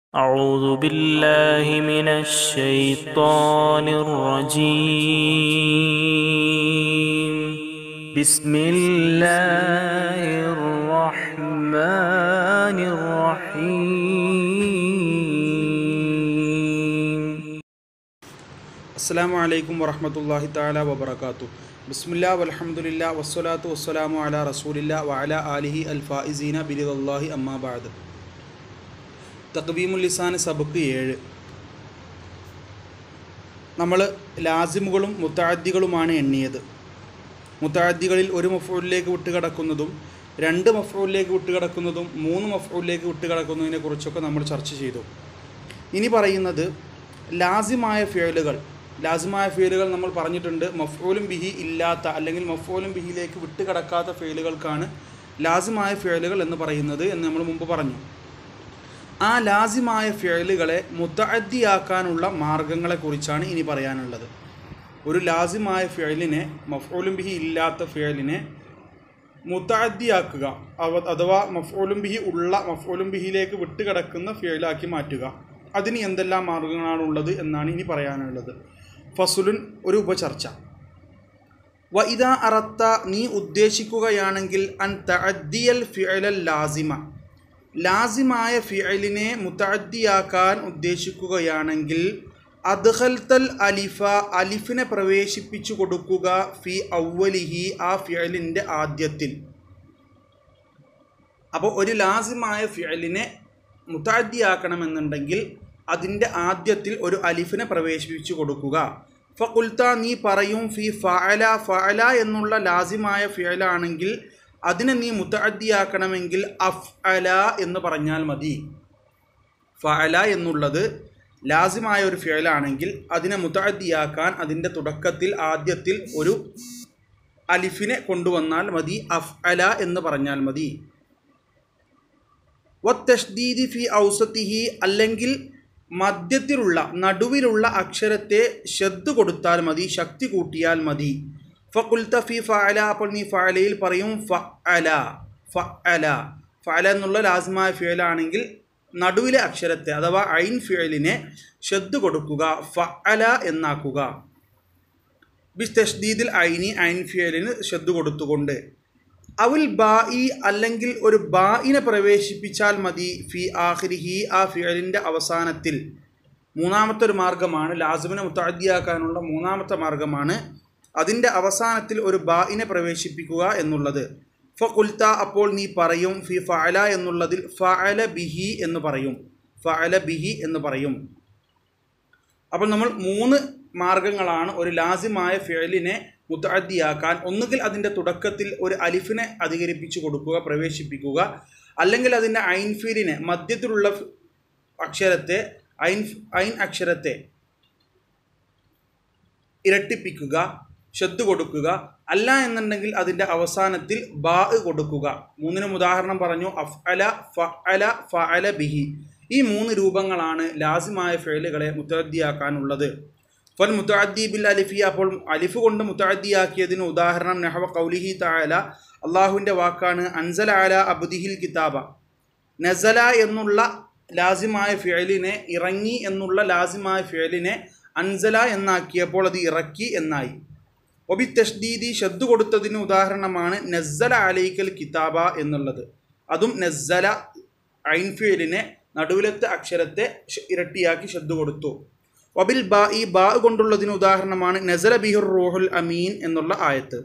أعوذ بالله من الشيطان الرجيم بسم الله الرحمن الرحيم അസ്സാം വലൈക്കും വറഹമത്തല്ലാഹി താല വബർക്കാത്തു ബിസ്മില്ലാ വലഹമുല്ല വസ്സലാത്തു വസ്സലാമു അല റസൂലില്ല വഅല ആലിഹി അൽ ഫായിസീന ബിരിദല്ലാഹി അമ്മാബാദ് തക്ബീമുൽ ലിസാൻ സബക്ക് ഏഴ് നമ്മൾ ലാസിമുകളും മുത്താദ്ദികളുമാണ് എണ്ണിയത് മുത്താദ്ദികളിൽ ഒരു മഫൂലിലേക്ക് വിട്ടുകിടക്കുന്നതും രണ്ട് മഫൂലിലേക്ക് വിട്ടുകിടക്കുന്നതും മൂന്ന് മഫൂലിലേക്ക് വിട്ടുകിടക്കുന്നതിനെ കുറിച്ചൊക്കെ നമ്മൾ ചർച്ച ചെയ്തു ഇനി പറയുന്നത് ലാസിമായ ഫിയലുകൾ ലാസിമായ ഫിയലുകൾ നമ്മൾ പറഞ്ഞിട്ടുണ്ട് മഫ്ഊലും ബിഹി ഇല്ലാത്ത അല്ലെങ്കിൽ മഫ്ഊലും ബിഹിയിലേക്ക് വിട്ടുകിടക്കാത്ത ഫിയലുകൾക്കാണ് ലാസിമായ ഫിയലുകൾ എന്ന് പറയുന്നത് എന്ന് നമ്മൾ മുമ്പ് പറഞ്ഞു ആ ലാസിമായ ഫിയലുകളെ മുത്തഅദ്ദിയാക്കാനുള്ള മാർഗങ്ങളെക്കുറിച്ചാണ് ഇനി പറയാനുള്ളത് ഒരു ലാസിമായ ഫിയലിനെ മഫ്ഊലും ബിഹി ഇല്ലാത്ത ഫിയലിനെ മുത്തഅദ്ദിയാക്കുക അവ അഥവാ മഫ്ഊലും ബിഹി ഉള്ള മഫ്ഊലും ബിഹിയിലേക്ക് വിട്ടുകിടക്കുന്ന ഫിയലാക്കി മാറ്റുക അതിന് എന്തെല്ലാം മാർഗങ്ങളാണ് ഉള്ളത് എന്നാണ് ഇനി പറയാനുള്ളത് ഫസുലുൻ ഒരു ഉപചർച്ച വ ഇതാ അറത്ത നീ ഉദ്ദേശിക്കുകയാണെങ്കിൽ അൻ തഅദ്ദിയൽ ഫിഅലൽ ലാസിമ ലാസിമായ ഫിഅലിനെ മുത്തഅദ്ദിയാക്കാൻ ഉദ്ദേശിക്കുകയാണെങ്കിൽ അദ്ഹൽത്തൽ അലിഫ അലിഫിനെ പ്രവേശിപ്പിച്ചു കൊടുക്കുക ഫി ഔവലിഹി ആ ഫിഅലിൻ്റെ ആദ്യത്തിൽ അപ്പോൾ ഒരു ലാസിമായ ഫിഅലിനെ മുത്താദ്ദിയാക്കണമെന്നുണ്ടെങ്കിൽ അതിൻ്റെ ആദ്യത്തിൽ ഒരു അലിഫിനെ പ്രവേശിപ്പിച്ചു കൊടുക്കുക ഫകുൽത്ത നീ പറയും ഫി ഫഅല ഫഅല എന്നുള്ള ലാസിമായ ഫിയലാണെങ്കിൽ അതിനെ നീ മുത്തഅദ്ദിയാക്കണമെങ്കിൽ അഫ് അല എന്ന് പറഞ്ഞാൽ മതി ഫഅല എന്നുള്ളത് ലാസിമായ ഒരു ഫിയലാണെങ്കിൽ അതിനെ മുത്തഅദ്ദിയാക്കാൻ അതിൻ്റെ തുടക്കത്തിൽ ആദ്യത്തിൽ ഒരു അലിഫിനെ കൊണ്ടുവന്നാൽ മതി അഫ് അല എന്ന് പറഞ്ഞാൽ മതി വത്തഷ്ദീദി ഫി ഔസത്തിഹി അല്ലെങ്കിൽ മധ്യത്തിലുള്ള നടുവിലുള്ള അക്ഷരത്തെ ശ്രദ്ധ കൊടുത്താൽ മതി ശക്തി കൂട്ടിയാൽ മതി ഫകുൽത്ത ഫി ഫഅല അപ്പോൾ നീ ഫഅലയിൽ പറയും ഫ അല ഫ അല ഫഅല എന്നുള്ള ലാസ്മായ ഫിയലാണെങ്കിൽ നടുവിലെ അക്ഷരത്തെ അഥവാ ഐൻ ഫിയലിനെ ശ്രദ്ധ കൊടുക്കുക ഫ അല എന്നാക്കുക ബിസ് തഷ്ദീദിൽ ഐനി ഐൻ ഫിയലിന് ശ്രദ്ധ കൊടുത്തുകൊണ്ട് അവൽ ബായി അല്ലെങ്കിൽ ഒരു ബായിനെ പ്രവേശിപ്പിച്ചാൽ മതി ഫി ആഖിരിഹി ആ ഫിയലിൻ്റെ അവസാനത്തിൽ മൂന്നാമത്തെ ഒരു മാർഗമാണ് ലാസിമിനെ മുത്താദ്ദിയാക്കാനുള്ള മൂന്നാമത്തെ മാർഗമാണ് അതിൻ്റെ അവസാനത്തിൽ ഒരു ബായിനെ പ്രവേശിപ്പിക്കുക എന്നുള്ളത് ഫുൽത്ത അപ്പോൾ നീ പറയും ഫി ഫഅല എന്നുള്ളതിൽ ഫഅല ബിഹി എന്ന് പറയും ഫഅല ബിഹി എന്ന് പറയും അപ്പോൾ നമ്മൾ മൂന്ന് മാർഗങ്ങളാണ് ഒരു ലാസിമായ ഫിയലിനെ മുത്തഅദ്ദിയാക്കാൻ ഒന്നുകിൽ അതിൻ്റെ തുടക്കത്തിൽ ഒരു അലിഫിനെ അധികരിപ്പിച്ചു കൊടുക്കുക പ്രവേശിപ്പിക്കുക അല്ലെങ്കിൽ അതിൻ്റെ ഐൻഫീലിനെ മധ്യത്തിലുള്ള അക്ഷരത്തെ ഐൻ ഐൻ അക്ഷരത്തെ ഇരട്ടിപ്പിക്കുക ശ്രദ്ധ കൊടുക്കുക അല്ല എന്നുണ്ടെങ്കിൽ അതിൻ്റെ അവസാനത്തിൽ ബാ കൊടുക്കുക മൂന്നിനും ഉദാഹരണം പറഞ്ഞു അഫ് അല ഫ അല ഫ അല ബിഹി ഈ മൂന്ന് രൂപങ്ങളാണ് ലാസിമായ ഫേലുകളെ മുത്തദ്ദിയാക്കാനുള്ളത് ഫൽ മുത്തഅദ്ദി ബിൽ അലിഫി അപ്പോൾ അലിഫ് കൊണ്ട് മുത്തഅദ്ദിയാക്കിയതിന് ഉദാഹരണം നെഹവ കൗലിഹി താല അള്ളാഹുവിൻ്റെ വാക്കാണ് അൻസല അല അബ്ദിഹിൽ കിതാബ നസല എന്നുള്ള ലാസിമായ ഫിയലിനെ ഇറങ്ങി എന്നുള്ള ലാസിമായ ഫിയലിനെ അൻസല എന്നാക്കിയപ്പോൾ അത് ഇറക്കി എന്നായി ഒബി തഷ്ദീദി ഷദ്ദ് കൊടുത്തതിന് ഉദാഹരണമാണ് നസ്സല അലൈക്കൽ കിതാബ എന്നുള്ളത് അതും നസ്സല ഐൻഫിയലിനെ നടുവിലത്തെ അക്ഷരത്തെ ഇരട്ടിയാക്കി ഷദ്ദ് കൊടുത്തു വബിൽ ബാ ഈ ബാ കൊണ്ടുള്ളതിന് ഉദാഹരണമാണ് നസല ബിഹുർ റൂഹുൽ അമീൻ എന്നുള്ള ആയത്ത്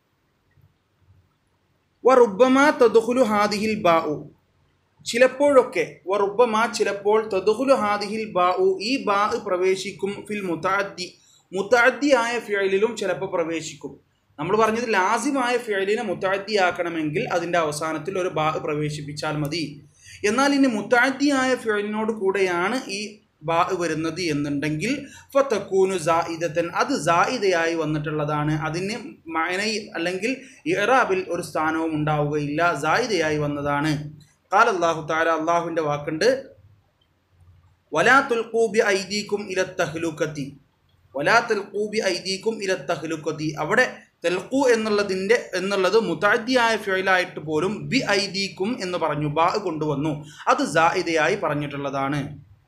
വ റുബമ തദുഹുലു ഹാദിഹിൽ ബാഉ ചിലപ്പോഴൊക്കെ വ റുബമ ചിലപ്പോൾ തദുഹുലു ഹാദിഹിൽ ബാഉ ഈ ബാ പ്രവേശിക്കും ഫിൽ മുതാദ്ദി മുത്താദ്ദിയായ ഫിയലിലും ചിലപ്പോൾ പ്രവേശിക്കും നമ്മൾ പറഞ്ഞത് ലാസിമായ ഫിയലിനെ മുത്താദ്ദിയാക്കണമെങ്കിൽ അതിൻ്റെ അവസാനത്തിൽ ഒരു ബാ പ്രവേശിപ്പിച്ചാൽ മതി എന്നാൽ ഇനി മുത്താദ്ദിയായ ഫിയലിനോട് കൂടെയാണ് ഈ ബാ വരുന്നത് എന്നുണ്ടെങ്കിൽ ഫത്തക്കൂനു സായിദത്തൻ അത് സായിദയായി വന്നിട്ടുള്ളതാണ് അതിന് മൈനൈ അല്ലെങ്കിൽ ഇറാബിൽ ഒരു സ്ഥാനവും ഉണ്ടാവുകയില്ല സായിദയായി വന്നതാണ് കാൽ അള്ളാഹു താല അള്ളാഹുവിൻ്റെ വാക്കുണ്ട് വലാ തുൽക്കൂബി ഐദീക്കും ഇല തഹ്ലുക്കത്തി വലാ തൽക്കൂബി ഐദീക്കും ഇല തഹ്ലുക്കത്തി അവിടെ തെൽക്കു എന്നുള്ളതിൻ്റെ എന്നുള്ളത് മുതാദ്ദിയായ ഫിയലായിട്ട് പോലും ബി ഐദീക്കും എന്ന് പറഞ്ഞു ബാ കൊണ്ടുവന്നു അത് സായിദയായി പറഞ്ഞിട്ടുള്ളതാണ്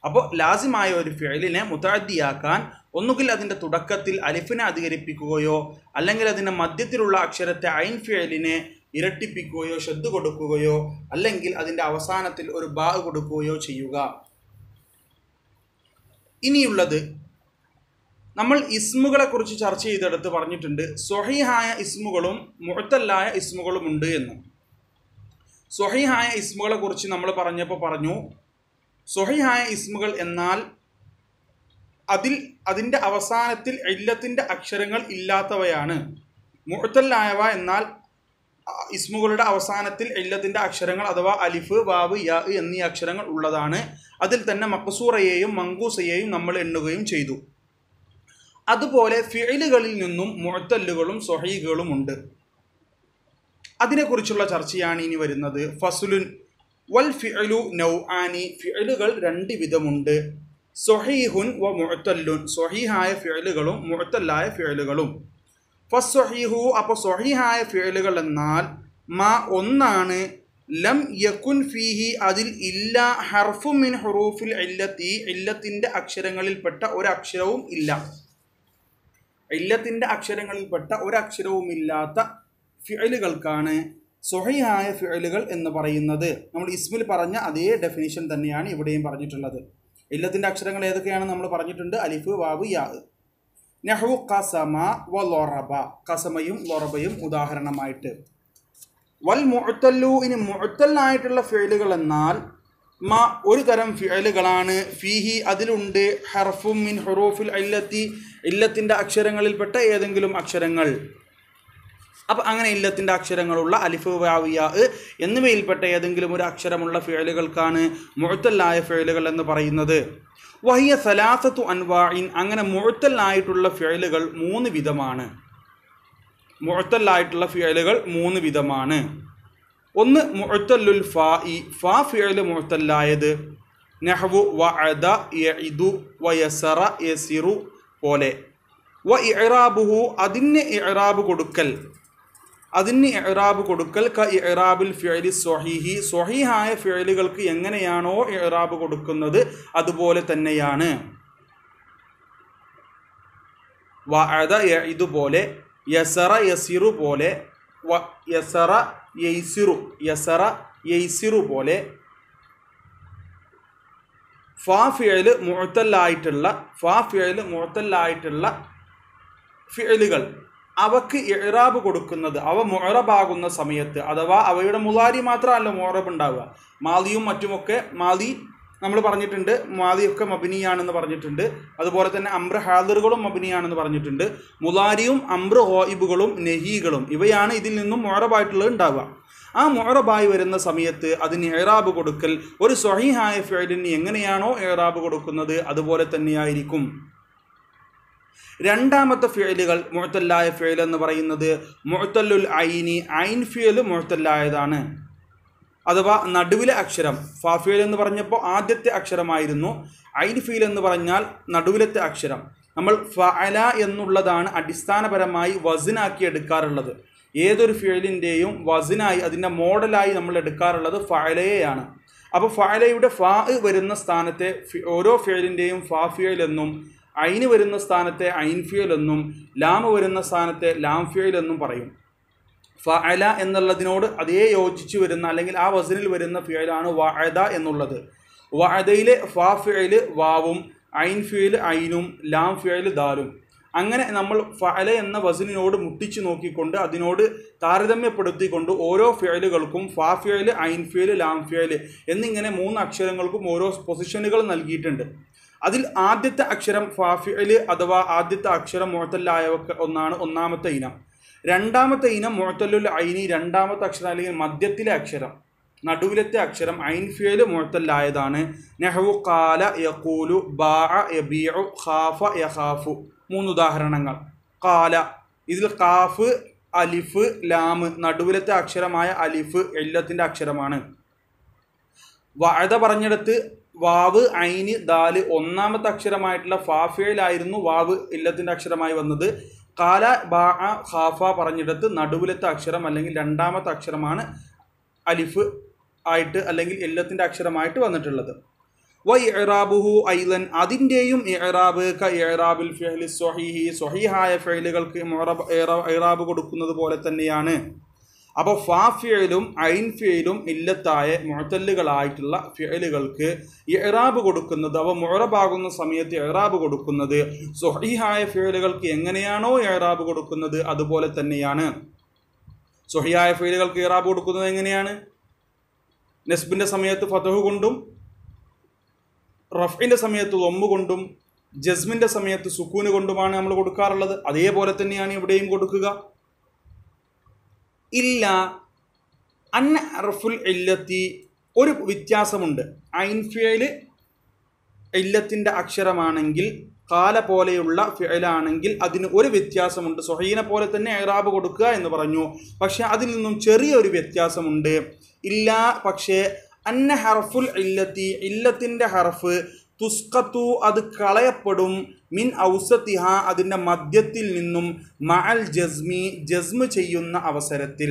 അപ്പോൾ ലാസിമായ ഒരു ഫിഴലിനെ മുത്താദ്ദിയാക്കാൻ ഒന്നുകിൽ അതിൻ്റെ തുടക്കത്തിൽ അലിഫിനെ അധികരിപ്പിക്കുകയോ അല്ലെങ്കിൽ അതിൻ്റെ മധ്യത്തിലുള്ള അക്ഷരത്തെ ഐൻ ഫിഴലിനെ ഇരട്ടിപ്പിക്കുകയോ ശ്രദ്ധ കൊടുക്കുകയോ അല്ലെങ്കിൽ അതിൻ്റെ അവസാനത്തിൽ ഒരു ബാ കൊടുക്കുകയോ ചെയ്യുക ഇനിയുള്ളത് നമ്മൾ ഇസ്മുകളെ കുറിച്ച് ചർച്ച ചെയ്തെടുത്ത് പറഞ്ഞിട്ടുണ്ട് സ്വഹീഹായ ഇസ്മുകളും മുഴത്തല്ലായ ഇസ്മുകളും ഉണ്ട് എന്ന് സ്വഹീഹായ ഇസ്മുകളെ കുറിച്ച് നമ്മൾ പറഞ്ഞപ്പോൾ പറഞ്ഞു സ്വഹീഹായ ഇസ്മുകൾ എന്നാൽ അതിൽ അതിൻ്റെ അവസാനത്തിൽ ഇല്ലത്തിൻ്റെ അക്ഷരങ്ങൾ ഇല്ലാത്തവയാണ് മുഴത്തല്ലായവ എന്നാൽ ആ, ഇസ്മുകളുടെ അവസാനത്തിൽ ഇല്ലത്തിൻ്റെ അക്ഷരങ്ങൾ അഥവാ അലിഫ് വാവ് യാ എന്നീ അക്ഷരങ്ങൾ ഉള്ളതാണ് അതിൽ തന്നെ മക്സൂറയെയും മങ്കൂസയെയും നമ്മൾ എണ്ണുകയും ചെയ്തു അതുപോലെ ഫിഴലുകളിൽ നിന്നും മുഴത്തല്ലുകളും സ്വഹീകളും ഉണ്ട് അതിനെക്കുറിച്ചുള്ള ചർച്ചയാണ് ഇനി വരുന്നത് ഫസുലുൻ വൽ ഫിഅലു നൗആനി ഫിഅലുകൾ രണ്ട് വിധമുണ്ട് സൊഹീഹുൻ വ മുഅത്തല്ലുൻ സൊഹീഹായ ഫിഅലുകളും മുഅത്തല്ലായ ഫിഅലുകളും ഫസ്സൊഹീഹു അപ്പോൾ സൊഹീഹായ ഫിഅലുകൾ എന്നാൽ മാ ഒന്നാണ് ലം യക്കുൻ ഫീഹി അതിൽ ഇല്ല ഹർഫു മിൻ ഹുറൂഫിൽ ഇല്ലത്തി ഇല്ലത്തിൻ്റെ അക്ഷരങ്ങളിൽപ്പെട്ട ഒരക്ഷരവും ഇല്ല ഇല്ലത്തിൻ്റെ അക്ഷരങ്ങളിൽപ്പെട്ട ഒരക്ഷരവുമില്ലാത്ത ഫിഅലുകൾക്കാണ് സ്വഹീഹായ ഫിഅലുകൾ എന്ന് പറയുന്നത് നമ്മൾ ഇസ്മിൽ പറഞ്ഞ അതേ ഡെഫിനിഷൻ തന്നെയാണ് ഇവിടെയും പറഞ്ഞിട്ടുള്ളത് ഇല്ലത്തിൻ്റെ അക്ഷരങ്ങൾ ഏതൊക്കെയാണ് നമ്മൾ പറഞ്ഞിട്ടുണ്ട് അലിഫ് വാവ് യാ നെഹു കസമ വ ലൊറബ കസമയും ലൊറബയും ഉദാഹരണമായിട്ട് വൽ മുഅത്തല്ലു ഇനി മുഅത്തല്ലായിട്ടുള്ള ഫിഅലുകൾ എന്നാൽ മ ഒരു തരം ഫിഅലുകളാണ് ഫീഹി അതിലുണ്ട് ഹർഫും മിൻ ഹുറൂഫിൽ ഇല്ലത്തി ഇല്ലത്തിൻ്റെ അക്ഷരങ്ങളിൽപ്പെട്ട ഏതെങ്കിലും അക്ഷരങ്ങൾ അപ്പം അങ്ങനെ ഇല്ലത്തിൻ്റെ അക്ഷരങ്ങളുള്ള അലിഫ് വാവിയ എന്നിവയിൽപ്പെട്ട ഏതെങ്കിലും ഒരു അക്ഷരമുള്ള ഫിഴലുകൾക്കാണ് മുഴത്തല്ലായ ഫിഴലുകൾ എന്ന് പറയുന്നത് വഹിയ സലാസത്തു അൻവായിൻ അങ്ങനെ മുഴത്തല്ലായിട്ടുള്ള ഫിഴലുകൾ മൂന്ന് വിധമാണ് മുഴത്തല്ലായിട്ടുള്ള ഫിഴലുകൾ മൂന്ന് വിധമാണ് ഒന്ന് മുഴത്തല്ലുൽ ഫാ ഇ ഫാ ഫിഴല് മുഴത്തല്ലായത് നെഹ്വു വ അദ യഇദു വയസറ യസിറു പോലെ വ ഇറാബുഹു അതിന് ഇറാബ് കൊടുക്കൽ അതിന് ഇറാബ് കൊടുക്കൽ ക ഇറാബിൽ ഫിഅലി സ്വഹീഹി സ്വഹീഹായ ഫിഅലുകൾക്ക് എങ്ങനെയാണോ ഇറാബ് കൊടുക്കുന്നത് അതുപോലെ തന്നെയാണ് വഅദ ഇതുപോലെ യസറ യസിറു പോലെ വ യസറ യൈസിറു യസറ യൈസിറു പോലെ ഫാ ഫിയല് മുഴത്തല്ലായിട്ടുള്ള ഫാ ഫിയല് മുഴത്തല്ലായിട്ടുള്ള ഫിയലുകൾ അവക്ക് ഇറാബ് കൊടുക്കുന്നത് അവ മുറബാകുന്ന സമയത്ത് അഥവാ അവയുടെ മുലാരി മാത്രമല്ല മുറബ് ഉണ്ടാവുക മാലിയും മറ്റുമൊക്കെ മാലി നമ്മൾ പറഞ്ഞിട്ടുണ്ട് മാലിയൊക്കെ മബിനിയാണെന്ന് പറഞ്ഞിട്ടുണ്ട് അതുപോലെ തന്നെ അമ്ര ഹാദറുകളും മബിനിയാണെന്ന് പറഞ്ഞിട്ടുണ്ട് മുലാരിയും അമ്ര ഹോയിബുകളും നെഹീകളും ഇവയാണ് ഇതിൽ നിന്നും മുറബായിട്ടുള്ളത് ഉണ്ടാവുക ആ മുറബായി വരുന്ന സമയത്ത് അതിന് ഏറാബ് കൊടുക്കൽ ഒരു സ്വഹീഹായ ഫേലിന് എങ്ങനെയാണോ ഏറാബ് കൊടുക്കുന്നത് അതുപോലെ തന്നെയായിരിക്കും രണ്ടാമത്തെ ഫിയലുകൾ മുഴത്തല്ലായ ഫിയൽ എന്ന് പറയുന്നത് മുഴത്തല്ലുൽ ഐനി ഐൻ ഫിയൽ മുഴത്തല്ലായതാണ് അഥവാ നടുവിലെ അക്ഷരം ഫാഫിയൽ എന്ന് പറഞ്ഞപ്പോൾ ആദ്യത്തെ അക്ഷരമായിരുന്നു ഐൻ ഫീൽ എന്ന് പറഞ്ഞാൽ നടുവിലത്തെ അക്ഷരം നമ്മൾ ഫഅല എന്നുള്ളതാണ് അടിസ്ഥാനപരമായി വസിനാക്കി എടുക്കാറുള്ളത് ഏതൊരു ഫിയലിൻ്റെയും വസിനായി അതിൻ്റെ മോഡലായി നമ്മൾ എടുക്കാറുള്ളത് ഫഅലയെയാണ് അപ്പോൾ ഫഅലയുടെ ഫാ വരുന്ന സ്ഥാനത്തെ ഫി- ഓരോ ഫിയലിൻ്റെയും ഫാ ഫിയൽ എന്നും ഐന് വരുന്ന സ്ഥാനത്തെ ഐൻ ഫിയൽ എന്നും ലാം വരുന്ന സ്ഥാനത്തെ ലാം ഫിയൽ എന്നും പറയും ഫഅല എന്നുള്ളതിനോട് അതേ യോജിച്ച് വരുന്ന അല്ലെങ്കിൽ ആ വസനിൽ വരുന്ന ഫിയലാണ് വഅദ എന്നുള്ളത് വഅദയിലെ ഫാ ഫിയല് വാവും ഐൻ ഫിയൽ ഐനും ലാം ഫിയൽ ദാലും അങ്ങനെ നമ്മൾ ഫഅല എന്ന വസനിനോട് മുട്ടിച്ച് നോക്കിക്കൊണ്ട് അതിനോട് താരതമ്യപ്പെടുത്തിക്കൊണ്ട് ഓരോ ഫിയലുകൾക്കും ഫാ ഫിയൽ ഐൻ ഫിയൽ ലാം ഫിയൽ എന്നിങ്ങനെ മൂന്ന് അക്ഷരങ്ങൾക്കും ഓരോ പൊസിഷനുകൾ നൽകിയിട്ടുണ്ട് അതിൽ ആദ്യത്തെ അക്ഷരം ഫാഫിയല് അഥവാ ആദ്യത്തെ അക്ഷരം മുഴത്തല്ലായ ഒന്നാണ് ഒന്നാമത്തെ ഇനം രണ്ടാമത്തെ ഇനം മുഴത്തല്ലുൽ ഐനി രണ്ടാമത്തെ അക്ഷരം അല്ലെങ്കിൽ മധ്യത്തിലെ അക്ഷരം നടുവിലത്തെ അക്ഷരം ഐൻഫിയല് മുഴത്തല്ലായതാണ് നെഹ്വു കാല യക്കൂലു ബാ യബിയു ഖാഫ യഖാഫു മൂന്ന് ഉദാഹരണങ്ങൾ കാല ഇതിൽ കാഫ് അലിഫ് ലാമ് നടുവിലത്തെ അക്ഷരമായ അലിഫ് എല്ലത്തിൻ്റെ അക്ഷരമാണ് വാഴ പറഞ്ഞെടുത്ത് വാവ് ഐന് ദാല് ഒന്നാമത്തെ അക്ഷരമായിട്ടുള്ള ഫാഫയിലായിരുന്നു വാവ് ഇല്ലത്തിൻ്റെ അക്ഷരമായി വന്നത് കാല ബാ ഖാഫ പറഞ്ഞെടുത്ത് നടുവിലത്തെ അക്ഷരം അല്ലെങ്കിൽ രണ്ടാമത്തെ അക്ഷരമാണ് അലിഫ് ആയിട്ട് അല്ലെങ്കിൽ എല്ലത്തിൻ്റെ അക്ഷരമായിട്ട് വന്നിട്ടുള്ളത് വ ഇറാബുഹു ഐലൻ അതിൻ്റെയും ഇറാബ് ക ഇറാബിൽ ഫിഹ്ലി സ്വഹീഹി സ്വഹീഹായ ഫെയിലുകൾക്ക് ഇറാബ് കൊടുക്കുന്നത് പോലെ തന്നെയാണ് അപ്പോൾ ഫാ ഫിയലും ഐൻ ഫിയലും ഇല്ലത്തായ മുഴത്തല്ലുകളായിട്ടുള്ള ഫിയലുകൾക്ക് ഇറാബ് കൊടുക്കുന്നത് അവ മുഴറബാകുന്ന സമയത്ത് ഇറാബ് കൊടുക്കുന്നത് സ്വഹീഹായ ഫിയലുകൾക്ക് എങ്ങനെയാണോ ഇറാബ് കൊടുക്കുന്നത് അതുപോലെ തന്നെയാണ് സ്വഹിയായ ഫീലുകൾക്ക് ഇറാബ് കൊടുക്കുന്നത് എങ്ങനെയാണ് നെസ്ബിൻ്റെ സമയത്ത് ഫതഹു കൊണ്ടും റഫിൻ്റെ സമയത്ത് ഒമ്മ് കൊണ്ടും ജസ്മിൻ്റെ സമയത്ത് സുക്കൂന് കൊണ്ടുമാണ് നമ്മൾ കൊടുക്കാറുള്ളത് അതേപോലെ തന്നെയാണ് ഇവിടെയും കൊടുക്കുക ഇല്ല അന്ന അർഫുൽ ഇല്ലത്തി ഒരു വ്യത്യാസമുണ്ട് ഐൻഫിയല് ഇല്ലത്തിൻ്റെ അക്ഷരമാണെങ്കിൽ കാല പോലെയുള്ള ഫിയലാണെങ്കിൽ അതിന് ഒരു വ്യത്യാസമുണ്ട് സൊഹീനെ പോലെ തന്നെ എറാബ് കൊടുക്കുക എന്ന് പറഞ്ഞു പക്ഷെ അതിൽ നിന്നും ചെറിയൊരു വ്യത്യാസമുണ്ട് ഇല്ല പക്ഷേ അന്ന ഹർഫുൽ ഇല്ലത്തി ഇല്ലത്തിൻ്റെ ഹർഫ് തുസ്കത്തു അത് കളയപ്പെടും മിൻ ഔസത്തിഹ അതിൻ്റെ മധ്യത്തിൽ നിന്നും മഅൽ ജസ്മി ജസ്മ് ചെയ്യുന്ന അവസരത്തിൽ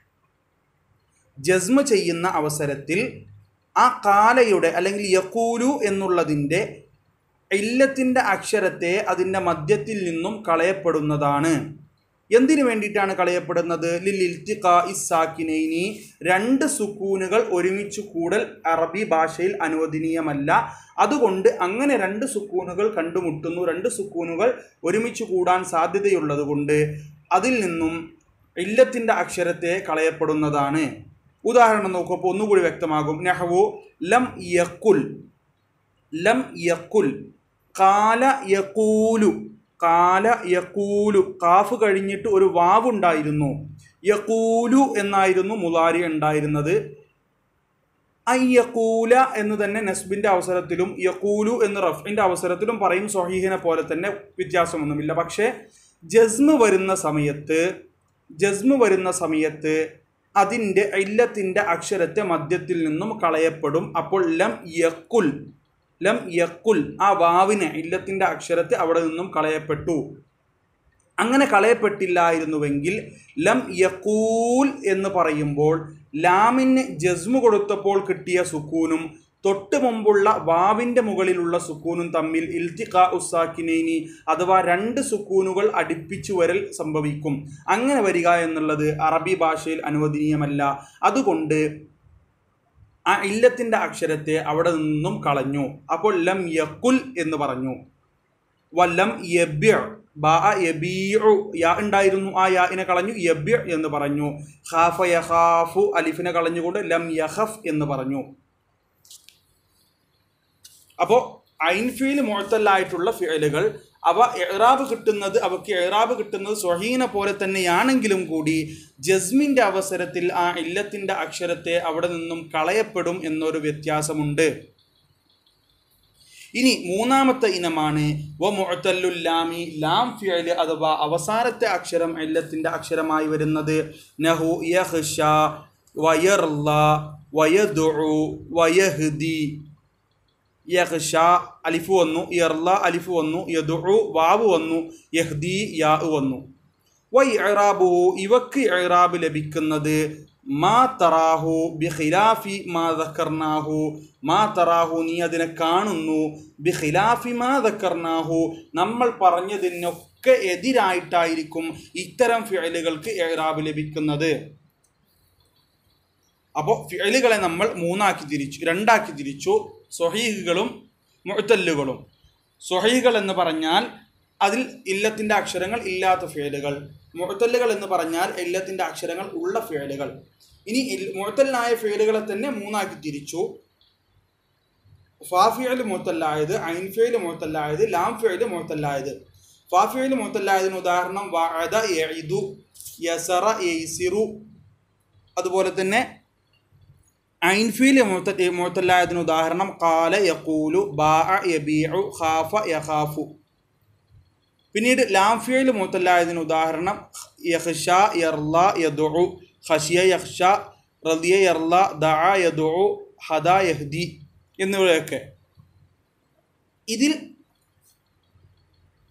ജസ്മ് ചെയ്യുന്ന അവസരത്തിൽ ആ കാലയുടെ അല്ലെങ്കിൽ യക്കൂലു എന്നുള്ളതിൻ്റെ ഇല്ലത്തിൻ്റെ അക്ഷരത്തെ അതിൻ്റെ മധ്യത്തിൽ നിന്നും കളയപ്പെടുന്നതാണ് എന്തിനു വേണ്ടിയിട്ടാണ് കളയപ്പെടുന്നത് ലിൽത്തിഖാ ഇസാക്കിനൈനി രണ്ട് സുക്കൂനുകൾ ഒരുമിച്ച് കൂടൽ അറബി ഭാഷയിൽ അനുവദനീയമല്ല അതുകൊണ്ട് അങ്ങനെ രണ്ട് സുക്കൂനുകൾ കണ്ടുമുട്ടുന്നു രണ്ട് സുക്കൂനുകൾ ഒരുമിച്ച് കൂടാൻ സാധ്യതയുള്ളത് കൊണ്ട് അതിൽ നിന്നും ഇല്ലത്തിൻ്റെ അക്ഷരത്തെ കളയപ്പെടുന്നതാണ് ഉദാഹരണം നോക്കുമ്പോൾ ഒന്നുകൂടി വ്യക്തമാകും നെഹവു ലം യക്കുൽ ലം യക്കുൽ കാല യക്കൂലു കാല യക്കൂലു കാഫ് കഴിഞ്ഞിട്ട് ഒരു വാവ് ഉണ്ടായിരുന്നു യക്കൂലു എന്നായിരുന്നു മുലാരി ഉണ്ടായിരുന്നത് അയ്യക്കൂല എന്ന് തന്നെ നസ്ബിന്റെ അവസരത്തിലും യക്കൂലു എന്ന് റഫിന്റെ അവസരത്തിലും പറയും സ്വഹീഹിനെ പോലെ തന്നെ വ്യത്യാസമൊന്നുമില്ല പക്ഷേ ജസ്മ് വരുന്ന സമയത്ത് ജസ്മ് വരുന്ന സമയത്ത് അതിൻ്റെ ഇല്ലത്തിൻ്റെ അക്ഷരത്തെ മധ്യത്തിൽ നിന്നും കളയപ്പെടും അപ്പോൾ ലം യക്കുൽ ലം യക്കുൽ ആ വാവിനെ ഇല്ലത്തിൻ്റെ അക്ഷരത്തെ അവിടെ നിന്നും കളയപ്പെട്ടു അങ്ങനെ കളയപ്പെട്ടില്ലായിരുന്നുവെങ്കിൽ ലം യക്കൂൽ എന്ന് പറയുമ്പോൾ ലാമിന് ജസ്മു കൊടുത്തപ്പോൾ കിട്ടിയ സുക്കൂനും തൊട്ട് മുമ്പുള്ള വാവിൻ്റെ മുകളിലുള്ള സുക്കൂനും തമ്മിൽ ഇൽത്തിഖാ ഉസാക്കിനേനി അഥവാ രണ്ട് സുക്കൂനുകൾ അടുപ്പിച്ചു വരൽ സംഭവിക്കും അങ്ങനെ വരിക എന്നുള്ളത് അറബി ഭാഷയിൽ അനുവദനീയമല്ല അതുകൊണ്ട് ആ ഇല്ലത്തിൻ്റെ അക്ഷരത്തെ അവിടെ നിന്നും കളഞ്ഞു അപ്പോൾ ലം യക്കുൽ എന്ന് പറഞ്ഞു വല്ലം യബ്യ ബാ യബീഉ യാ ഉണ്ടായിരുന്നു ആ യാഇനെ കളഞ്ഞു യബ്യ എന്ന് പറഞ്ഞു ഖാഫ യഖാഫു അലിഫിനെ കളഞ്ഞുകൊണ്ട് ലം യഖഫ് എന്ന് പറഞ്ഞു അപ്പോൾ ഐൻഫീൽ മുഴത്തല്ലായിട്ടുള്ള ഫിയലുകൾ അവ എറാബ് കിട്ടുന്നത് അവയ്ക്ക് എറാബ് കിട്ടുന്നത് സ്വഹീന പോലെ തന്നെയാണെങ്കിലും കൂടി ജസ്മിൻ്റെ അവസരത്തിൽ ആ ഇല്ലത്തിൻ്റെ അക്ഷരത്തെ അവിടെ നിന്നും കളയപ്പെടും എന്നൊരു വ്യത്യാസമുണ്ട് ഇനി മൂന്നാമത്തെ ഇനമാണ് വ മുഅത്തല്ലുൽ ലാമി ലാം ഫിയല് അഥവാ അവസാനത്തെ അക്ഷരം ഇല്ലത്തിൻ്റെ അക്ഷരമായി വരുന്നത് നഹു യഹ്ഷ വയർല വയദുഉ വയഹ്ദി യഹ്ഷ അലിഫ് വന്നു യർല അലിഫ് വന്നു യദുഉ വാവ് വന്നു യഹ്ദി യാ വന്നു വ ഇറാബുഹു ഇവക്ക് ഇറാബ് ലഭിക്കുന്നത് മാ തറാഹു ബിഖിലാഫി മാ ദക്കർനാഹു മാ തറാഹു നീ അതിനെ കാണുന്നു ബിഖിലാഫി മാ ദക്കർനാഹു നമ്മൾ പറഞ്ഞതിനൊക്കെ എതിരായിട്ടായിരിക്കും ഇത്തരം ഫിയലുകൾക്ക് ഇറാബ് ലഭിക്കുന്നത് അപ്പോൾ ഫിയലുകളെ നമ്മൾ മൂന്നാക്കി തിരിച്ചു രണ്ടാക്കി തിരിച്ചു സ്വഹീഹുകളും മുഴത്തല്ലുകളും സ്വഹീഹുകൾ എന്ന് പറഞ്ഞാൽ അതിൽ ഇല്ലത്തിൻ്റെ അക്ഷരങ്ങൾ ഇല്ലാത്ത ഫേലുകൾ മുഴത്തല്ലുകൾ എന്ന് പറഞ്ഞാൽ ഇല്ലത്തിൻ്റെ അക്ഷരങ്ങൾ ഉള്ള ഫേലുകൾ ഇനി മുഴത്തല്ലായ ഫേലുകളെ തന്നെ മൂന്നാക്കി തിരിച്ചു ഫാഫിയൽ മുഴത്തല്ലായത് ഐൻഫേൽ മുഴത്തല്ലായത് ലാം ഫേല് മുഴത്തല്ലായത് ഫാഫിയൽ മുഴത്തല്ലായതിന് ഉദാഹരണം വഅദ യഇദു യസറ യൈസിറു അതുപോലെ തന്നെ ഐൻഫീൽ മുഴത്തല്ലായതിന് ഉദാഹരണം കാല യക്കൂലു ബാ യബീഉ ഖാഫ യഖാഫു പിന്നീട് ലാംഫിയയിൽ മുത്തല്ലായതിന് ഉദാഹരണം യഹ്ഷ യർല യദുഉ ഖഷിയ യഹ്ഷ റദിയ യർല ദഅ യദുഉ ഹദ യഹ്ദി എന്നിവയൊക്കെ ഇതിൽ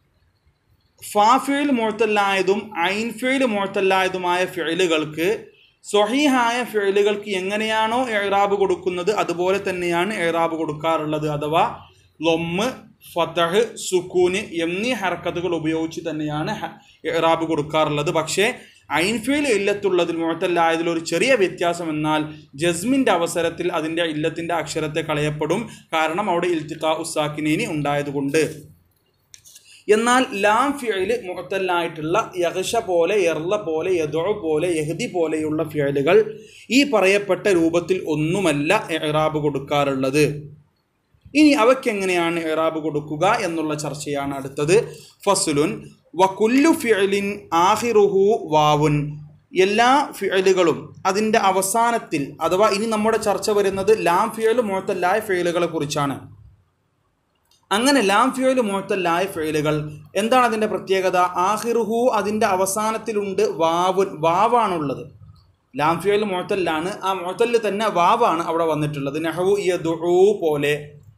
ഫാഫിയൽ മുഴത്തല്ലായതും ഐൻഫിയൽ മുഴത്തല്ലായതുമായ ഫിയലുകൾക്ക് സ്വഹീഹായ ഫിഴലുകൾക്ക് എങ്ങനെയാണോ എറാബ് കൊടുക്കുന്നത് അതുപോലെ തന്നെയാണ് എറാബ് കൊടുക്കാറുള്ളത് അഥവാ ലൊമ്മ് ഫതഹ് സുക്കൂന് എന്നീ ഹർക്കത്തുകൾ ഉപയോഗിച്ച് തന്നെയാണ് എറാബ് കൊടുക്കാറുള്ളത് പക്ഷേ ഐൻഫീൽ ഇല്ലത്തുള്ളതിൽ മുഴത്തല്ലായതിൽ ഒരു ചെറിയ വ്യത്യാസം എന്നാൽ ജസ്മിൻ്റെ അവസരത്തിൽ അതിൻ്റെ ഇല്ലത്തിൻ്റെ അക്ഷരത്തെ കളയപ്പെടും കാരണം അവിടെ ഇൽത്തിഖാ ഉസാക്കിനീനി ഉണ്ടായതുകൊണ്ട് എന്നാൽ ലാം ഫിയല് മുഹത്തല്ലായിട്ടുള്ള യഹഷ പോലെ എർല പോലെ യദോ പോലെ യഹദി പോലെയുള്ള ഫിയലുകൾ ഈ പറയപ്പെട്ട രൂപത്തിൽ ഒന്നുമല്ല എറാബ് കൊടുക്കാറുള്ളത് ഇനി അവയ്ക്കെങ്ങനെയാണ് എറാബ് കൊടുക്കുക എന്നുള്ള ചർച്ചയാണ് അടുത്തത് ഫസുലുൻ വകുല്ലു ഫിയലിൻ ആഹിറുഹു വാവുൻ എല്ലാ ഫിയലുകളും അതിൻ്റെ അവസാനത്തിൽ അഥവാ ഇനി നമ്മുടെ ചർച്ച വരുന്നത് ലാം ഫിയലും മുഴത്തല്ലായ ഫിയലുകളെ കുറിച്ചാണ് അങ്ങനെ ലാം ഫിയോയിൽ മുഴത്തല്ലായ ഫെയിലുകൾ എന്താണ് അതിൻ്റെ പ്രത്യേകത ആഹിറുഹു അതിൻ്റെ അവസാനത്തിലുണ്ട് വാവുൻ വാവാണുള്ളത് ലാം ഫിയോയിൽ മുഴത്തല്ലാണ് ആ മുഴത്തല്ല് തന്നെ വാവാണ് അവിടെ വന്നിട്ടുള്ളത് നെഹു യദുഊ പോലെ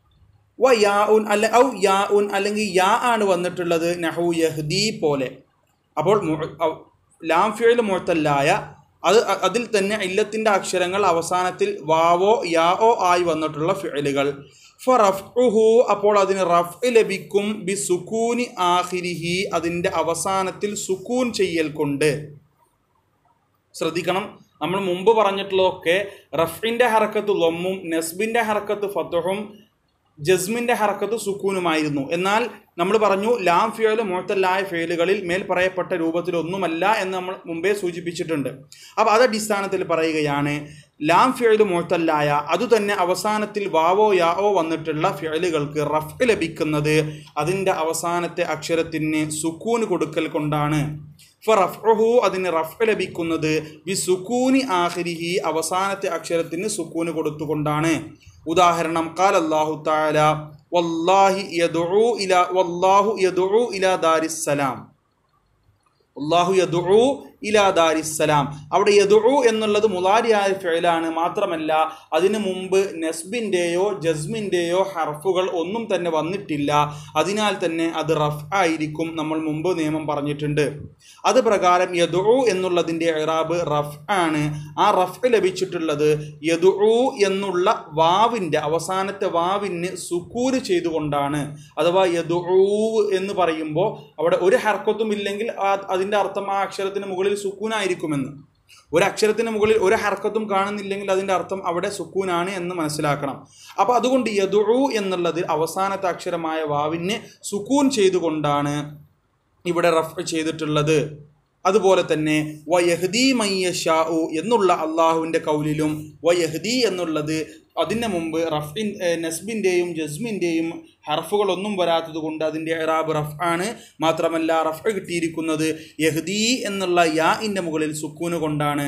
വ യാ ഉൻ അല്ല ഔ യാ ഉൻ അല്ലെങ്കിൽ യാ ആണ് വന്നിട്ടുള്ളത് നെഹു യഹ്ദി പോലെ അപ്പോൾ മു- ഔ- ലാം ഫിയോയിൽ മുഴത്തല്ലായ അത് അ- അതിൽ തന്നെ ഇല്ലത്തിൻ്റെ അക്ഷരങ്ങൾ അവസാനത്തിൽ വാവോ യാഓ ആയി വന്നിട്ടുള്ള ഫിയലുകൾ ഫറഫ്ഉഹു അപ്പോൾ അതിന് റഫ് ലഭിക്കും ബി സുക്കൂനി ആഹിരിഹി അതിൻ്റെ അവസാനത്തിൽ സുക്കൂൻ ചെയ്യൽ കൊണ്ട് ശ്രദ്ധിക്കണം നമ്മൾ മുമ്പ് പറഞ്ഞിട്ടുള്ളതൊക്കെ റഫിൻ്റെ ഹറക്കത്ത് ലൊമ്മും നെസ്ബിൻ്റെ ഹറക്കത്ത് ഫത്തുഹും ജസ്മിൻ്റെ ഹറക്കത്ത് സുക്കൂനുമായിരുന്നു എന്നാൽ നമ്മൾ പറഞ്ഞു ലാം ഫിയോല് മുഴത്തല്ലായ ഫെയിലുകളിൽ മേൽ പറയപ്പെട്ട രൂപത്തിലൊന്നുമല്ല എന്ന് നമ്മൾ മുമ്പേ സൂചിപ്പിച്ചിട്ടുണ്ട് അപ്പോൾ അത് അടിസ്ഥാനത്തിൽ പറയുകയാണ് ലാം ഫിയല് മുഴത്തല്ലായ അതുതന്നെ അവസാനത്തിൽ വാവോ യാവോ വന്നിട്ടുള്ള ഫിയലുകൾക്ക് റഫ് ലഭിക്കുന്നത് അതിൻ്റെ അവസാനത്തെ അക്ഷരത്തിന് സുക്കൂന് കൊടുക്കൽ കൊണ്ടാണ് ഫറഫ്ഹു അതിന് റഫ് ലഭിക്കുന്നത് ബി സുക്കൂനി ആഹിരിഹി അവസാനത്തെ അക്ഷരത്തിന് സുക്കൂന് കൊടുത്തുകൊണ്ടാണ് ഉദാഹരണം കാൽ അല്ലാഹു താല വല്ലാഹി യദുഉ ഇല വല്ലാഹു യദുഉ ഇലാ ദാരിസ്സലാം അള്ളാഹു യദുഉ ഇലാ ദാരിസ്സലാം അവിടെ യദുഉ എന്നുള്ളത് മുലാരിയായ ഫിഴലാണ് മാത്രമല്ല അതിനു മുമ്പ് നെസ്ബിൻ്റെയോ ജസ്മിൻ്റെയോ ഹർഫുകൾ ഒന്നും തന്നെ വന്നിട്ടില്ല അതിനാൽ തന്നെ അത് റഫ് ആയിരിക്കും നമ്മൾ മുമ്പ് നിയമം പറഞ്ഞിട്ടുണ്ട് അത് പ്രകാരം യദുഉ എന്നുള്ളതിൻ്റെ ഇറാബ് റഫ് ആണ് ആ റഫ് ലഭിച്ചിട്ടുള്ളത് യദുഉ എന്നുള്ള വാവിൻ്റെ അവസാനത്തെ വാവിന് സുക്കൂര് ചെയ്തുകൊണ്ടാണ് അഥവാ യദുഉ എന്ന് പറയുമ്പോൾ അവിടെ ഒരു ഹർക്കത്തും ഇല്ലെങ്കിൽ ആ- അതിൻ്റെ അർത്ഥം ആ അക്ഷരത്തിന് മുകളിൽ സുക്കൂനായിരിക്കുമെന്ന് ഒരു അക്ഷരത്തിന് മുകളിൽ ഒരു ഹർക്കത്തും കാണുന്നില്ലെങ്കിൽ അതിൻ്റെ അർത്ഥം അവിടെ സുക്കൂനാണ് എന്ന് മനസ്സിലാക്കണം അപ്പോൾ അതുകൊണ്ട് യദുഉ എന്നുള്ളത് അവസാനത്തെ അക്ഷരമായ വാവിന് സുക്കൂൻ ചെയ്തുകൊണ്ടാണ് ഇവിടെ റഫ് ചെയ്തിട്ടുള്ളത് അതുപോലെ തന്നെ വയഹദി മയ്യഷാഉ എന്നുള്ള അള്ളാഹുവിൻ്റെ കൗലിലും വയഹദി എന്നുള്ളത് അതിന് മുമ്പ് റഫിൻ നസ്ബിൻ്റെയും ജസ്മിൻ്റെയും ഹർഫുകളൊന്നും വരാത്തത് കൊണ്ട് അതിൻ്റെ ഇറാബ് റഫ് ആണ് മാത്രമല്ല റഫ് കിട്ടിയിരിക്കുന്നത് യഹ്ദി എന്നുള്ള യാ ഇൻ്റെ മുകളിൽ സുക്കൂന് കൊണ്ടാണ്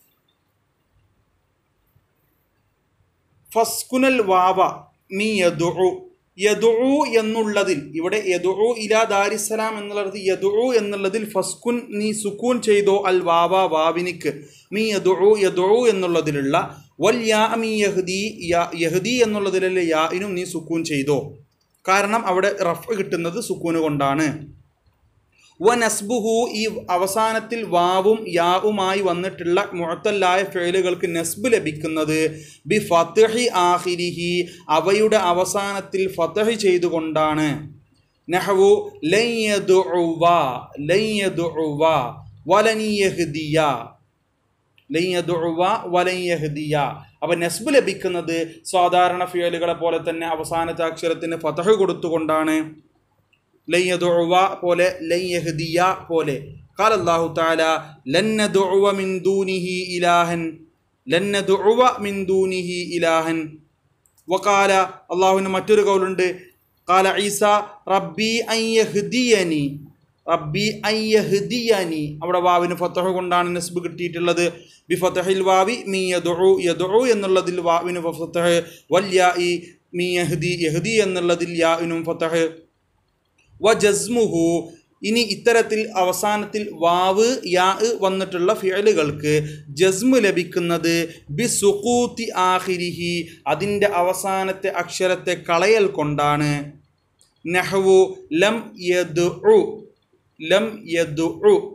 ഫസ്കുനൽ വാവ നീ യദുഉ യദുഉ എന്നുള്ളതിൽ ഇവിടെ യദുഉ ഇലാ ദാരിസലാം എന്നുള്ളത് യദുഉ എന്നുള്ളതിൽ ഫസ്കുൻ നീ സുക്കൂൻ ചെയ്തോ അൽ വാവ വാവിനിക്ക് മീ യദുഉ യദുഉ എന്നുള്ളതിലുള്ള വൽ യാ മീ യഹ്ദി യാ യഹ്ദി എന്നുള്ളതിലുള്ള യാഇനും നീ സുക്കൂൻ ചെയ്തോ കാരണം അവിടെ റഫ് കിട്ടുന്നത് സുക്കൂന് കൊണ്ടാണ് വ നസ്ബുഹു ഈ അവസാനത്തിൽ വാവും യാവുമായി വന്നിട്ടുള്ള മുഴത്തല്ലായ ഫേലുകൾക്ക് നസ്ബ് ലഭിക്കുന്നത് ബി ഫത്തഹി ആഹിരിഹി അവയുടെ അവസാനത്തിൽ ഫത്തഹ് ചെയ്തുകൊണ്ടാണ് നഹവു ലയ്യദുഉവ ലയ്യദുഉവ വലൻ യഹ്ദിയ ലയ്യദുഉവ വലൻ യഹ്ദിയ അപ്പോൾ നസ്ബ് ലഭിക്കുന്നത് സാധാരണ ഫിയലുകളെ പോലെ തന്നെ അവസാനത്തെ അക്ഷരത്തിന് ഫതഹ് കൊടുത്തുകൊണ്ടാണ് ലൻ യദുഉവ പോലെ ലൻ യഹ്ദിയ പോലെ قال الله تعالى لن ندعو من دونه إلها لن ندعو من دونه إلها وقال അള്ളാഹുവിന് മറ്റൊരു കൗലുണ്ട് قال عيسى ربي أن يهديني റബ്ബി അയ്യഹ്ദിയനി അവിടെ വാവിന് ഫത്തഹ് കൊണ്ടാണ് നസ്ബ് കിട്ടിയിട്ടുള്ളത് ബി ഫത്തഹിൽ വാവി മീ യദുഉ യദുഉ എന്നുള്ളതിൽ വാവിന് ഫത്തഹ് വൽ യാഇ മീ യഹ്ദി യഹ്ദി എന്നുള്ളതിൽ യാഇനും ഫത്തഹ് വ ജസ്മുഹു ഇനി ഇത്തരത്തിൽ അവസാനത്തിൽ വാവ് യാ വന്നിട്ടുള്ള ഫിയലുകൾക്ക് ജസ്മ് ലഭിക്കുന്നത് ബി സുഖൂത്തി ആഹിരിഹി അതിൻ്റെ അവസാനത്തെ അക്ഷരത്തെ കളയൽ കൊണ്ടാണ് നഹ്വു ലം യദുഉ ലം യദുഉ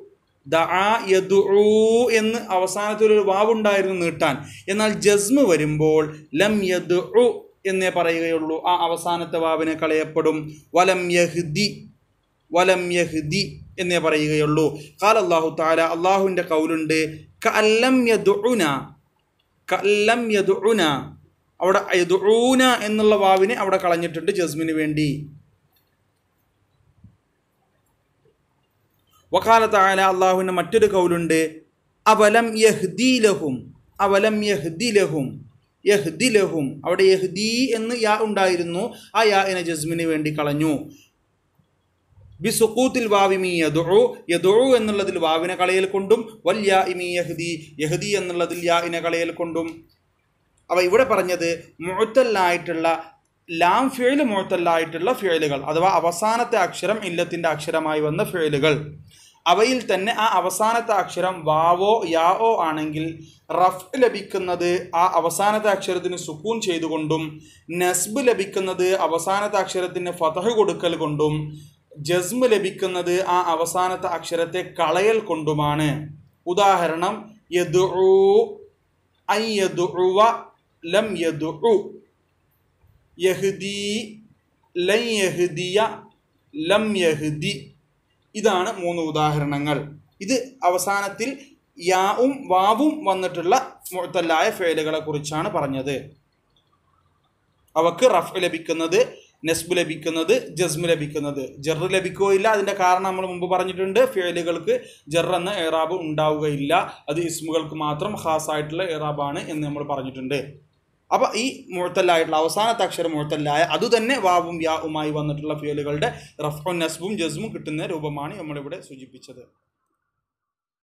ദആ യദുഊ എന്ന് അവസാനത്തിൽ ഒരു വാവുണ്ടായിരുന്നു നീട്ടാൻ എന്നാൽ ജസ്മ് വരുമ്പോൾ ലം യദുഉ എന്നേ പറയുകയുള്ളൂ ആ അവസാനത്തെ വാവിനെ കളയപ്പെടും വലം യഹ്ദി വലം യഹ്ദി എന്നേ പറയുകയുള്ളൂ ഖാല അല്ലാഹു തആല അള്ളാഹുവിൻ്റെ കൗലുണ്ട് കഅല്ലം യദുഉന കഅല്ലം യദുഉന അവിടെ യദുഊന എന്നുള്ള വാവിനെ അവിടെ കളഞ്ഞിട്ടുണ്ട് ജസ്മിന് വേണ്ടി വക്കാല താല അള്ളാഹുവിൻ്റെ മറ്റൊരു കൗലുണ്ട് അവലം യഹ്ദീലഹും അവലം യഹ്ദിലഹും യഹ്ദിലഹും അവിടെ യഹ്ദി എന്ന് യാ ഉണ്ടായിരുന്നു ആ യാ എന്ന ജസ്മിന് വേണ്ടി കളഞ്ഞു ബി സുക്കൂത്തിൽ വാവിമി യദുഉ യദുഉ എന്നുള്ളതിൽ വാവിനെ കളയൽ കൊണ്ടും വൽ യാ ഇമി യഹ്ദി യഹ്ദി എന്നുള്ളതിൽ യാ ഇനെ കളയൽ കൊണ്ടും അവ ഇവിടെ പറഞ്ഞത് മുഴത്തല്ലായിട്ടുള്ള ലാം ഫിഴല് മുഴത്തല്ലായിട്ടുള്ള ഫിഴലുകൾ അഥവാ അവസാനത്തെ അക്ഷരം ഇല്ലത്തിൻ്റെ അക്ഷരമായി വന്ന ഫിഴലുകൾ അവയിൽ തന്നെ ആ അവസാനത്തെ അക്ഷരം വാവോ യാവോ ആണെങ്കിൽ റഫ് ലഭിക്കുന്നത് ആ അവസാനത്തെ അക്ഷരത്തിന് സുക്കൂൻ ചെയ്തുകൊണ്ടും നസ്ബ് ലഭിക്കുന്നത് അവസാനത്തെ അക്ഷരത്തിന് ഫതഹ് കൊടുക്കൽ കൊണ്ടും ജസ്മ് ലഭിക്കുന്നത് ആ അവസാനത്തെ അക്ഷരത്തെ കളയൽ കൊണ്ടുമാണ് ഉദാഹരണം യദുഉ അൻ യദുഉവ ലം യദുഉ യഹ്ദി ലൻ യഹ്ദിയ ലം യഹ്ദി ഇതാണ് മൂന്ന് ഉദാഹരണങ്ങൾ ഇത് അവസാനത്തിൽ യാവും വാവും വന്നിട്ടുള്ള മുഴത്തല്ലായ ഫേലുകളെ കുറിച്ചാണ് പറഞ്ഞത് അവക്ക് റഫ് ലഭിക്കുന്നത് നെസ്ബ് ലഭിക്കുന്നത് ജസ്മ് ലഭിക്കുന്നത് ജറ് ലഭിക്കുകയില്ല അതിൻ്റെ കാരണം നമ്മൾ മുമ്പ് പറഞ്ഞിട്ടുണ്ട് ഫേലുകൾക്ക് ജർ എന്ന ഏറാബ് ഉണ്ടാവുകയില്ല അത് ഇസ്മുകൾക്ക് മാത്രം ഖാസായിട്ടുള്ള ഏറാബാണ് എന്ന് നമ്മൾ പറഞ്ഞിട്ടുണ്ട് അപ്പോൾ ഈ മുഴത്തല്ലായിട്ടുള്ള അവസാനത്തെ അക്ഷരം മുഴത്തല്ലായ അതുതന്നെ വാവും യാവുമായി വന്നിട്ടുള്ള ഫിയലുകളുടെ റഫും നസ്ബും ജസ്മും കിട്ടുന്ന രൂപമാണ് നമ്മളിവിടെ സൂചിപ്പിച്ചത്